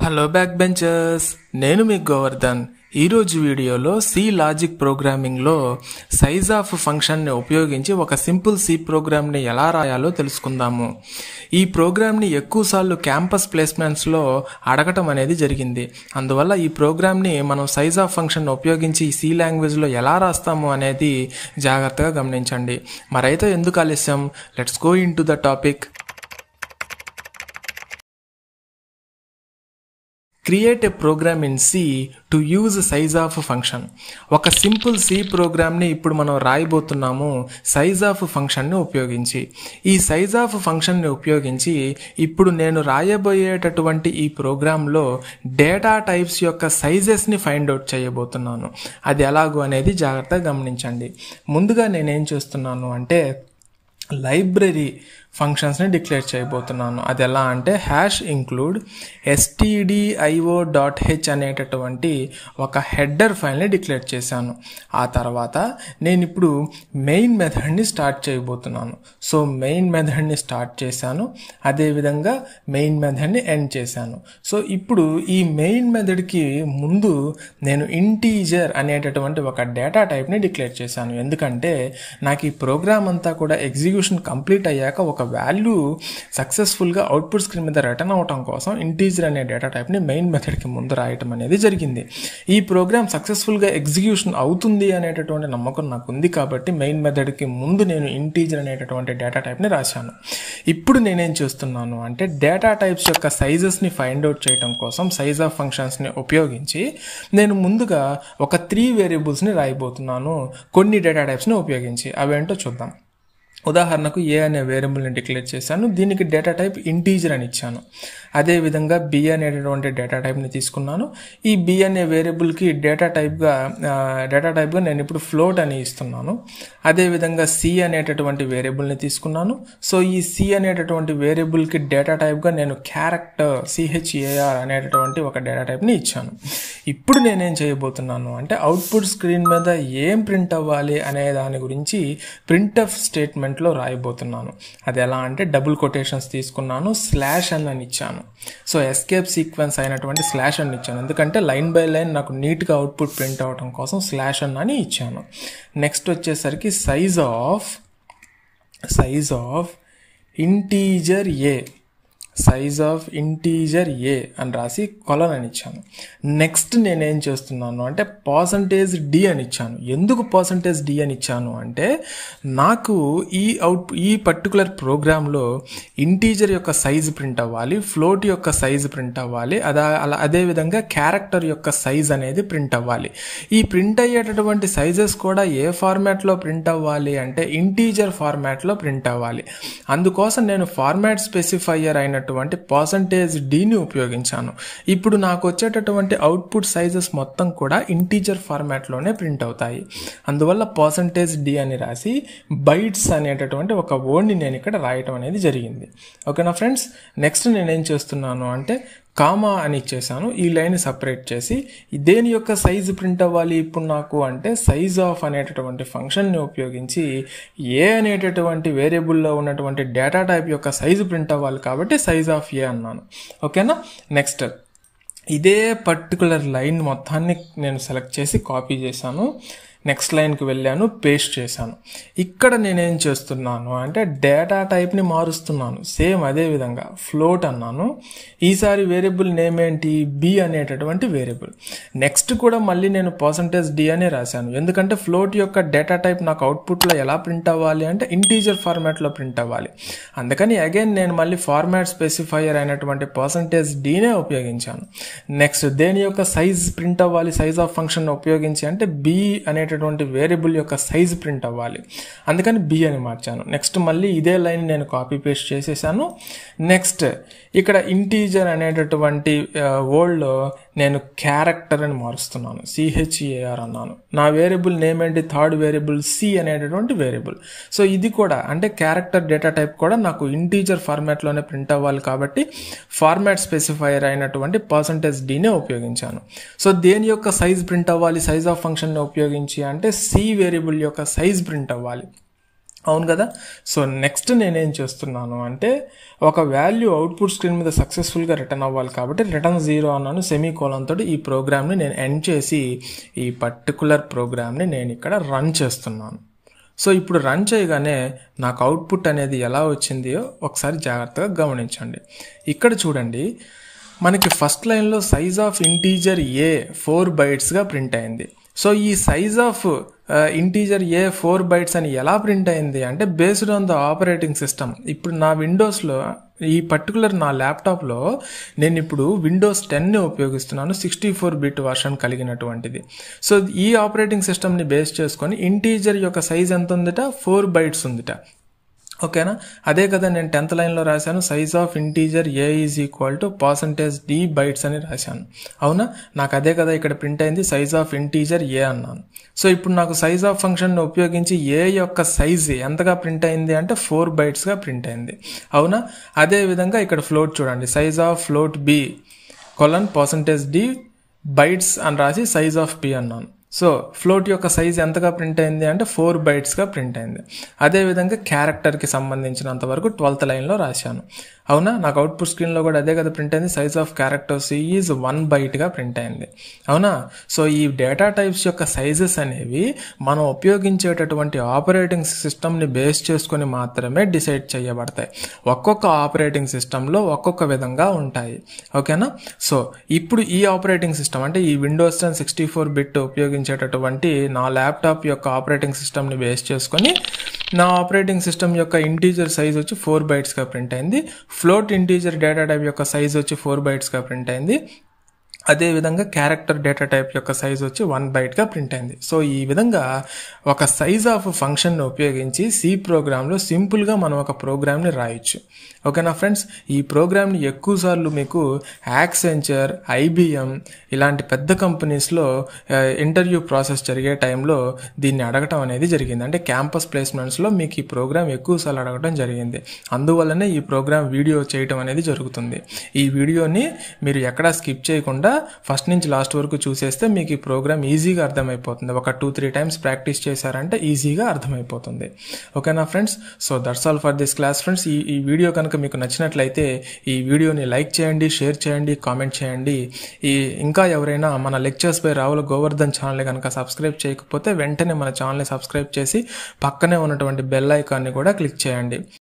hello back benchers నేను మీ గోవర్ధన్ ఈరోజు వీడియోలో సి లాజిక్ ప్రోగ్రామింగ్లో సైజ్ ఆఫ్ ఫంక్షన్ని ఉపయోగించి ఒక సింపుల్ సి ప్రోగ్రామ్ని ఎలా రాయాలో తెలుసుకుందాము ఈ ప్రోగ్రామ్ని ఎక్కువసార్లు క్యాంపస్ ప్లేస్మెంట్స్లో అడగటం అనేది జరిగింది అందువల్ల ఈ ప్రోగ్రామ్ని మనం సైజ్ ఆఫ్ ఫంక్షన్ ఉపయోగించి సి లాంగ్వేజ్లో ఎలా రాస్తాము అనేది జాగ్రత్తగా గమనించండి మరైతే ఎందుకు ఆలస్యం let's go into the topic create a program in C to use size of function ఒక సింపుల్ సి ప్రోగ్రామ్ని ఇప్పుడు మనం రాయబోతున్నాము సైజ్ ఆఫ్ ఫంక్షన్ని ఉపయోగించి ఈ సైజ్ ఆఫ్ ఫంక్షన్ని ఉపయోగించి ఇప్పుడు నేను రాయబోయేటటువంటి ఈ ప్రోగ్రాంలో డేటా టైప్స్ యొక్క సైజెస్ని ఫైండ్ అవుట్ చేయబోతున్నాను అది ఎలాగో అనేది జాగ్రత్తగా గమనించండి ముందుగా నేనేం చేస్తున్నాను అంటే లైబ్రరీ ఫంక్షన్స్ని డిక్లేర్ చేయబోతున్నాను అది ఎలా అంటే hash include STDIO dot H అనేటటువంటి ఒక హెడర్ ఫైల్ని డిక్లేర్ చేశాను ఆ తర్వాత నేను ఇప్పుడు మెయిన్ మెథడ్ని స్టార్ట్ చేయబోతున్నాను సో మెయిన్ మెథడ్ని స్టార్ట్ చేశాను అదేవిధంగా మెయిన్ మెథడ్ని ఎండ్ చేశాను సో ఇప్పుడు ఈ మెయిన్ మెథడ్కి ముందు నేను ఇంటీజర్ అనేటటువంటి ఒక డేటా టైప్ని డిక్లేర్ చేశాను ఎందుకంటే నాకు ఈ ప్రోగ్రామ్ అంతా కూడా ఎగ్జిక్యూషన్ కంప్లీట్ అయ్యాక ఒక వాల్యూ సక్సెస్ఫుల్గా అవుట్పుట్ స్క్రీన్ మీద రిటర్న్ అవటం కోసం ఇంటీజర్ అనే డేటా టైప్ని మెయిన్ మెథడ్కి ముందు రాయటం అనేది జరిగింది ఈ ప్రోగ్రామ్ సక్సెస్ఫుల్గా ఎగ్జిక్యూషన్ అవుతుంది అనేటటువంటి నమ్మకం నాకు ఉంది కాబట్టి మెయిన్ మెథడ్కి ముందు నేను ఇంటీజర్ అనేటటువంటి డేటా టైప్ని రాశాను ఇప్పుడు నేనేం చేస్తున్నాను అంటే డేటా టైప్స్ యొక్క సైజెస్ని ఫైండ్ అవుట్ చేయడం కోసం సైజ్ ఆఫ్ ఫంక్షన్స్ని ఉపయోగించి నేను ముందుగా ఒక త్రీ వేరియబుల్స్ని రాయబోతున్నాను కొన్ని డేటా టైప్స్ని ఉపయోగించి అవేంటో చూద్దాం ఉదాహరణకు ఏ అనే వేరియబుల్ని డిక్లేర్ చేశాను దీనికి డేటా టైప్ ఇంటీజర్ అని ఇచ్చాను అదేవిధంగా బి అనేటటువంటి డేటా టైప్ని తీసుకున్నాను ఈ బి అనే వేరియబుల్కి డేటా టైప్గా డేటా టైప్గా నేను ఇప్పుడు ఫ్లోట్ అని ఇస్తున్నాను అదేవిధంగా సి అనేటటువంటి వేరియబుల్ని తీసుకున్నాను సో ఈ సి అనేటటువంటి వేరియబుల్కి డేటా టైప్గా నేను క్యారెక్టర్ సిహెచ్ఏఆర్ అనేటటువంటి ఒక డేటా టైప్ని ఇచ్చాను ఇప్పుడు నేనేం చేయబోతున్నాను అంటే అవుట్పుట్ స్క్రీన్ మీద ఏం ప్రింట్ అవ్వాలి అనే దాని గురించి ప్రింట్ ఆఫ్ స్టేట్మెంట్లో రాయబోతున్నాను అది ఎలా అంటే డబుల్ కొటేషన్స్ తీసుకున్నాను స్లాష్ అన్ అని ఇచ్చాను సో ఎస్కేప్ సీక్వెన్స్ అయినటువంటి స్లాష్ అని ఇచ్చాను ఎందుకంటే లైన్ బై లైన్ నాకు నీట్గా అవుట్పుట్ ప్రింట్ అవడం కోసం స్లాష్ అన్ అని ఇచ్చాను నెక్స్ట్ వచ్చేసరికి size of size of integer A size of integer A అని రాసి కొలన్ అని ఇచ్చాను నెక్స్ట్ నేనేం చేస్తున్నాను అంటే పర్సంటేజ్ డి అని ఇచ్చాను ఎందుకు పర్సంటేజ్ డి అని ఇచ్చాను అంటే నాకు ఈ అవుట్ ఈ పర్టికులర్ ప్రోగ్రాంలో ఇంటీజర్ యొక్క సైజ్ ప్రింట్ అవ్వాలి ఫ్లోట్ యొక్క సైజ్ ప్రింట్ అవ్వాలి అదా అలా అదేవిధంగా క్యారెక్టర్ యొక్క సైజ్ అనేది ప్రింట్ అవ్వాలి ఈ ప్రింట్ అయ్యేటటువంటి సైజెస్ కూడా ఏ ఫార్మాట్లో ప్రింట్ అవ్వాలి అంటే ఇంటీజర్ ఫార్మాట్లో ప్రింట్ అవ్వాలి అందుకోసం నేను ఫార్మాట్ స్పెసిఫైయర్ అయిన అయినటువంటి పర్సంటేజ్ డీని ఉపయోగించాను ఇప్పుడు నాకు వచ్చేటటువంటి అవుట్పుట్ సైజెస్ మొత్తం కూడా ఇంటీజర్ ఫార్మాట్లోనే ప్రింట్ అవుతాయి అందువల్ల పర్సంటేజ్ డి అని రాసి బైట్స్ అనేటటువంటి ఒక వర్డ్ని నేను ఇక్కడ రాయటం అనేది జరిగింది ఓకేనా ఫ్రెండ్స్ నెక్స్ట్ నేనేం చేస్తున్నాను అంటే కామా అని ఇచ్చేసాను ఈ లైన్ సపరేట్ చేసి దేని యొక్క సైజు ప్రింట్ అవ్వాలి ఇప్పుడు నాకు అంటే సైజ్ ఆఫ్ అనేటటువంటి ఫంక్షన్ని ఉపయోగించి ఏ అనేటటువంటి వేరియబుల్లో ఉన్నటువంటి డేటా టైప్ యొక్క సైజు ప్రింట్ అవ్వాలి కాబట్టి సైజ్ ఆఫ్ ఏ అన్నాను ఓకేనా నెక్స్ట్ ఇదే పర్టికులర్ లైన్ మొత్తాన్ని నేను సెలెక్ట్ చేసి కాపీ చేశాను నెక్స్ట్ లైన్కి వెళ్ళాను పేస్ట్ చేశాను ఇక్కడ నేనేం చేస్తున్నాను అంటే డేటా టైప్ని మారుస్తున్నాను సేమ్ అదే విధంగా ఫ్లోట్ అన్నాను ఈసారి వేరియబుల్ నేమ్ ఏంటి బి అనేటటువంటి వేరియబుల్ నెక్స్ట్ కూడా మళ్ళీ నేను పర్సంటేజ్ డి అనే రాశాను ఎందుకంటే ఫ్లోట్ యొక్క డేటా టైప్ నాకు అవుట్పుట్లో ఎలా ప్రింట్ అవ్వాలి అంటే ఇంటీజర్ ఫార్మాట్లో ప్రింట్ అవ్వాలి అందుకని అగైన్ నేను మళ్ళీ ఫార్మాట్ స్పెసిఫైయర్ అయినటువంటి పర్సంటేజ్ డీనే ఉపయోగించాను నెక్స్ట్ దేని యొక్క సైజ్ ప్రింట్ అవ్వాలి సైజ్ ఆఫ్ ఫంక్షన్ ఉపయోగించి అంటే బి అనే అనేటటువంటి వేరియబుల్ యొక్క సైజ్ ప్రింట్ అవ్వాలి అందుకని బి అని మార్చాను నెక్స్ట్ మళ్ళీ ఇదే లైన్ నేను కాపీ పేస్ట్ చేసేసాను నెక్స్ట్ ఇక్కడ ఇంటీజర్ అనేటటువంటి వర్డ్లో నేను క్యారెక్టర్ అని మారుస్తున్నాను సిహెచ్ఏఆర్ అన్నాను నా వేరియబుల్ నేమ్ ఏంటి థర్డ్ వేరియబుల్ సి అనేటటువంటి వేరియబుల్ సో ఇది కూడా అంటే క్యారెక్టర్ డేటా టైప్ కూడా నాకు ఇంటీజర్ ఫార్మాట్లోనే ప్రింట్ అవ్వాలి కాబట్టి ఫార్మాట్ స్పెసిఫైయర్ అయినటువంటి పర్సంటేజ్ డీనే ఉపయోగించాను సో దేని యొక్క సైజ్ ప్రింట్ అవ్వాలి సైజ్ ఆఫ్ ఫంక్షన్ని ఉపయోగించి అంటే సి వేరియబుల్ యొక్క సైజ్ ప్రింట్ అవ్వాలి అవును కదా సో నెక్స్ట్ నేనేం చేస్తున్నాను అంటే ఒక వాల్యూ అవుట్పుట్ స్క్రీన్ మీద సక్సెస్ఫుల్గా రిటర్న్ అవ్వాలి కాబట్టి రిటర్న్ జీరో అన్నాను సెమీ కోలన్ తోటి ఈ ప్రోగ్రామ్ని నేను ఎండ్ చేసి ఈ పర్టికులర్ ప్రోగ్రామ్ని నేను ఇక్కడ రన్ చేస్తున్నాను సో ఇప్పుడు రన్ చేయగానే నాకు అవుట్పుట్ అనేది ఎలా వచ్చిందో ఒకసారి జాగ్రత్తగా గమనించండి ఇక్కడ చూడండి మనకి ఫస్ట్ లైన్లో size of integer A four బైట్స్గా ప్రింట్ అయింది సో ఈ size of integer A four bytes అని ఎలా ప్రింట్ అయింది అంటే based on the operating system ఇప్పుడు నా విండోస్లో ఈ పర్టికులర్ నా ల్యాప్టాప్లో నేను ఇప్పుడు విండోస్ టెన్ని ఉపయోగిస్తున్నాను సిక్స్టీ ఫోర్ బిట్ వర్షన్ కలిగినటువంటిది సో ఈ ఆపరేటింగ్ సిస్టమ్ని బేస్ చేసుకొని ఇంటీజర్ యొక్క సైజ్ ఎంత ఉందిట ఫోర్ బైట్స్ ఉందిట ఓకేనా అదే కదా నేను టెన్త్ లైన్లో రాశాను size of integer A is equal to percentage D bytes అని రాశాను అవునా నాకు అదే కదా ఇక్కడ ప్రింట్ అయింది సైజ్ ఆఫ్ ఇంటీజర్ ఏ అన్నాను సో ఇప్పుడు నాకు సైజ్ ఆఫ్ ఫంక్షన్ ఉపయోగించి ఏ యొక్క సైజ్ ఎంతగా ప్రింట్ అయింది అంటే ఫోర్ బైట్స్గా ప్రింట్ అయింది అవునా అదే విధంగా ఇక్కడ ఫ్లోట్ చూడండి size of float B colon percentage D bytes అని రాసి సైజ్ ఆఫ్ పి అన్నాను సో ఫ్లోట్ యొక్క సైజ్ ఎంతగా ప్రింట్ అయింది అంటే ఫోర్ బైట్స్గా ప్రింట్ అయింది అదేవిధంగా క్యారెక్టర్కి సంబంధించినంత వరకు ట్వెల్త్ లైన్లో రాశాను అవునా నాకు అవుట్పుట్ స్క్రీన్లో కూడా అదే కదా ప్రింట్ అయింది size of characters is one బైట్గా ప్రింట్ అయింది అవునా సో ఈ డేటా టైప్స్ యొక్క సైజెస్ అనేవి మనం ఉపయోగించేటటువంటి ఆపరేటింగ్ సిస్టమ్ని బేస్ చేసుకొని మాత్రమే డిసైడ్ చేయబడతాయి ఒక్కొక్క ఆపరేటింగ్ సిస్టంలో ఒక్కొక్క విధంగా ఉంటాయి ఓకేనా సో ఇప్పుడు ఈ ఆపరేటింగ్ సిస్టమ్ అంటే ఈ Windows ten sixty four bit ఉపయోగించేటటువంటి నా ల్యాప్టాప్ యొక్క ఆపరేటింగ్ సిస్టమ్ని బేస్ చేసుకొని నా ఆపరేటింగ్ సిస్టమ్ యొక్క ఇంటీజర్ సైజ్ వచ్చి ఫోర్ బైట్స్గా ప్రింట్ అయింది ఫ్లోట్ ఇంటీజర్ డేటా టైప్ యొక్క సైజ్ వచ్చి ఫోర్ బైట్స్గా ప్రింట్ అయింది అదేవిధంగా క్యారెక్టర్ డేటా టైప్ యొక్క సైజ్ వచ్చి వన్ బైట్గా ప్రింట్ అయింది సో ఈ విధంగా ఒక సైజ్ ఆఫ్ ఫంక్షన్ని ఉపయోగించి సి ప్రోగ్రాంలో సింపుల్గా మనం ఒక ప్రోగ్రామ్ని రాయొచ్చు ఓకేనా ఫ్రెండ్స్ ఈ ప్రోగ్రామ్ని ఎక్కువసార్లు మీకు యాక్సెంచర్ ఐబిఎం ఇలాంటి పెద్ద కంపెనీస్లో ఇంటర్వ్యూ ప్రాసెస్ జరిగే టైంలో దీన్ని అడగటం అనేది జరిగింది అంటే క్యాంపస్ ప్లేస్మెంట్స్లో మీకు ఈ ప్రోగ్రామ్ ఎక్కువసార్లు అడగటం జరిగింది అందువల్లనే ఈ ప్రోగ్రామ్ వీడియో చేయటం అనేది జరుగుతుంది ఈ వీడియోని మీరు ఎక్కడా స్కిప్ చేయకుండా ఫస్ట్ నుంచి లాస్ట్ వరకు చూసేస్తే మీకు ఈ ప్రోగ్రామ్ ఈజీగా అర్థమైపోతుంది ఒక టూ త్రీ టైమ్స్ ప్రాక్టీస్ చేశారంటే ఈజీగా అర్థమైపోతుంది ఓకేనా friends so that's all for this class friends ఈ ఈ వీడియో కనుక మీకు నచ్చినట్లయితే ఈ వీడియోని లైక్ చేయండి షేర్ చేయండి కామెంట్ చేయండి ఈ ఇంకా ఎవరైనా మన లెక్చర్స్ పై రావుల గోవర్ధన్ ఛానల్ కనుక సబ్స్క్రైబ్ చేయకపోతే వెంటనే మన ఛానల్ని సబ్స్క్రైబ్ చేసి పక్కనే ఉన్నటువంటి బెల్ ఐకాన్ని కూడా క్లిక్ చేయండి